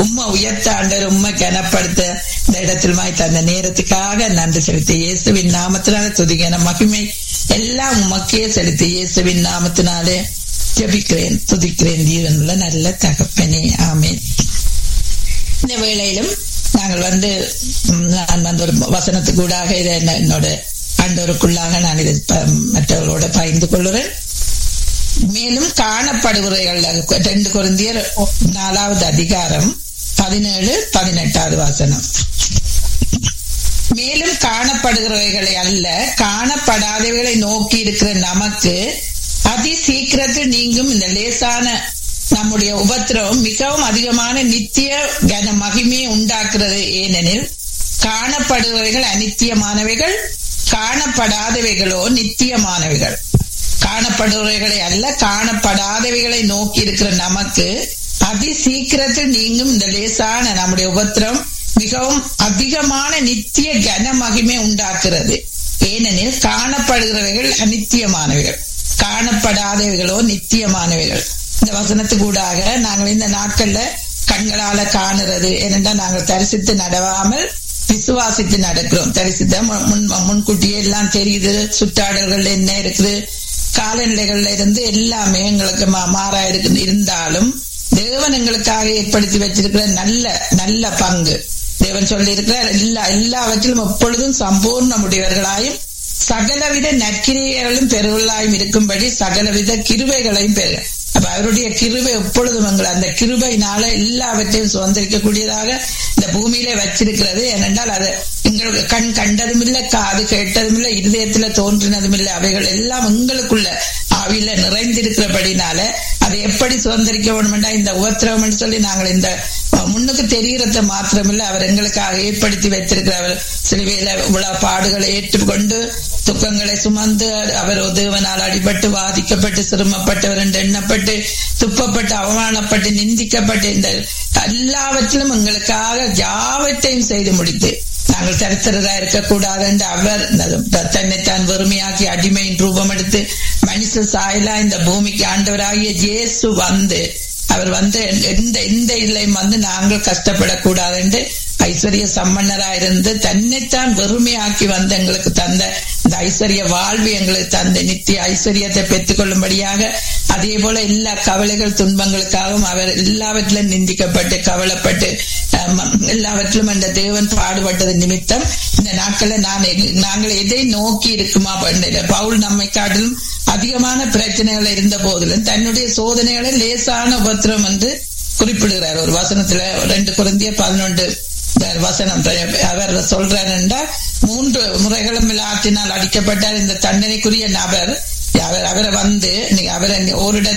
உம்மை உயர்த்த ஆண்டவர் உம்மை கனப்படுத்த இந்த இடத்தில் மாய் தந்த நேரத்துக்காக நன்றி செலுத்தி இயேசுவின் நாமத்தினால துதிகன மகிமை எல்லாம் உமக்கே செலுத்தி இயேசுவின் நாமத்தினாலே ஜபிக்கிறேன் துதிக்கிறேன் ஜீவனுள்ள நல்ல தகப்பனே ஆமேன் இந்த வேளையிலும் நாங்கள் வந்து நான் வந்து ஒரு வசனத்துக்கூடாக இதை என்னோட ஆண்டவருக்குள்ளாக நான் இதை மற்றவர்களோட பகிர்ந்து கொள்கிறேன் மேலும் காணப்படுகிறவர்கள் ரெண்டு குருந்தியர் நாலாவது அதிகாரம் பதினேழு பதினெட்டாவது வாசனம் மேலும் காணப்படுகிறவைகளை அல்ல காணப்படாதவைகளை நோக்கி இருக்கிற நமக்கு அதி சீக்கிரத்தில் நீங்கும் இந்த லேசான நம்முடைய உபத்திரவம் மிகவும் அதிகமான நித்திய கன மகிமையை உண்டாக்குறது ஏனெனில் காணப்படுபவைகள் அநித்தியமானவைகள் காணப்படாதவைகளோ நித்தியமானவைகள் காணப்படுபவைகளை அல்ல காணப்படாதவைகளை நோக்கி இருக்கிற நமக்கு அதி சீக்கிரத்தில் நீங்கும் இந்த லேசான நம்முடைய உபத்திரம் மிகவும் அதிகமான நித்திய கன மகிமை உண்டாக்குறது ஏனெனில் காணப்படுகிறவைகள் அநித்தியமானவைகள் காணப்படாதவைகளோ நித்தியமானவைகள் இந்த வசனத்துக்கூடாக நாங்கள் இந்த நாட்கள்ல கண்களால காணுறது ஏனென்றால் நாங்கள் தரிசித்து நடவாமல் விசுவாசித்து நடக்கிறோம் தரிசித்த முன் முன்கூட்டியே எல்லாம் தெரியுது சுற்றாடல்கள் என்ன இருக்குது காலநிலைகள்ல இருந்து எல்லாமே எங்களுக்கு மாறா இருக்கு இருந்தாலும் தேவன் எங்களுக்காக ஏற்படுத்தி வச்சிருக்கிற நல்ல நல்ல பங்கு தேவன் சொல்லி இருக்கிறார் எல்லா எல்லாவற்றிலும் எப்பொழுதும் சம்பூர்ண முடிவர்களாயும் சகலவித நற்கிரியர்களும் பெருவர்களாயும் இருக்கும்படி சகலவித கிருவைகளையும் பெரு அப்ப அவருடைய கிருவை எப்பொழுதும் எங்கள் அந்த கிருபையினால எல்லாவற்றையும் சுதந்திரிக்கக்கூடியதாக இந்த பூமியில வச்சிருக்கிறது ஏனென்றால் அது எங்களுக்கு கண் கண்டதும் இல்லை காது கேட்டதும் இல்லை இருதயத்துல தோன்றினதும் இல்லை அவைகள் எல்லாம் எங்களுக்குள்ள ஆவியில நிறைந்திருக்கிறபடினால அதை எப்படி சுதந்திரிக்க வேணும்னா இந்த உபத்திரவம் சொல்லி நாங்கள் இந்த முன்னுக்கு தெரிகிறத மாத்திரமில்ல அவர் எங்களுக்காக ஏற்படுத்தி வைத்திருக்கிற அவர் சிலுவையில இவ்வளவு பாடுகளை ஏற்றுக்கொண்டு துக்கங்களை சுமந்து அவர் தேவனால் அடிபட்டு வாதிக்கப்பட்டு சிரமப்பட்டவர் என்று எண்ணப்பட்டு துப்பப்பட்டு அவமானப்பட்டு நிந்திக்கப்பட்டு இந்த எல்லாவற்றிலும் எங்களுக்காக யாவற்றையும் செய்து முடித்து நாங்கள் சரித்திரரா இருக்கக்கூடாது என்று அவர் தன்னைத்தான் வெறுமையாக்கி அடிமையின் ரூபம் எடுத்து மனுஷ சாயலா இந்த பூமிக்கு ஆண்டவராகிய ஜேசு வந்து அவர் வந்து எந்த எந்த இல்லையும் வந்து நாங்கள் கஷ்டப்படக்கூடாது என்று ஐஸ்வர்ய சம்பன்னரா இருந்து தன்னைத்தான் வெறுமையாக்கி வந்து எங்களுக்கு தந்த இந்த ஐஸ்வர்ய வாழ்வு எங்களுக்கு தந்த நித்திய ஐஸ்வர்யத்தை பெற்றுக் கொள்ளும்படியாக அதே போல எல்லா கவலைகள் துன்பங்களுக்காகவும் அவர் எல்லாவற்றிலும் நிந்திக்கப்பட்டு கவலைப்பட்டு எல்லாவற்றிலும் அந்த தேவன் பாடுபட்டது நிமித்தம் இந்த நாட்களை நான் நாங்கள் எதை நோக்கி இருக்குமா பவுல் நம்மை காட்டிலும் அதிகமான பிரச்சனைகள் இருந்த போதிலும் தன்னுடைய சோதனைகளை லேசான உபத்திரம் என்று குறிப்பிடுகிறார் ஒரு வசனத்துல ரெண்டு குறைந்திய பதினொன்று வசனம் அவர் சொல்றார் மூன்று முறைகளும் ஆற்றினால் அடிக்கப்பட்டார் இந்த தண்டனைக்குரிய நபர் அவர் அவரை வந்து அவரை ஒரு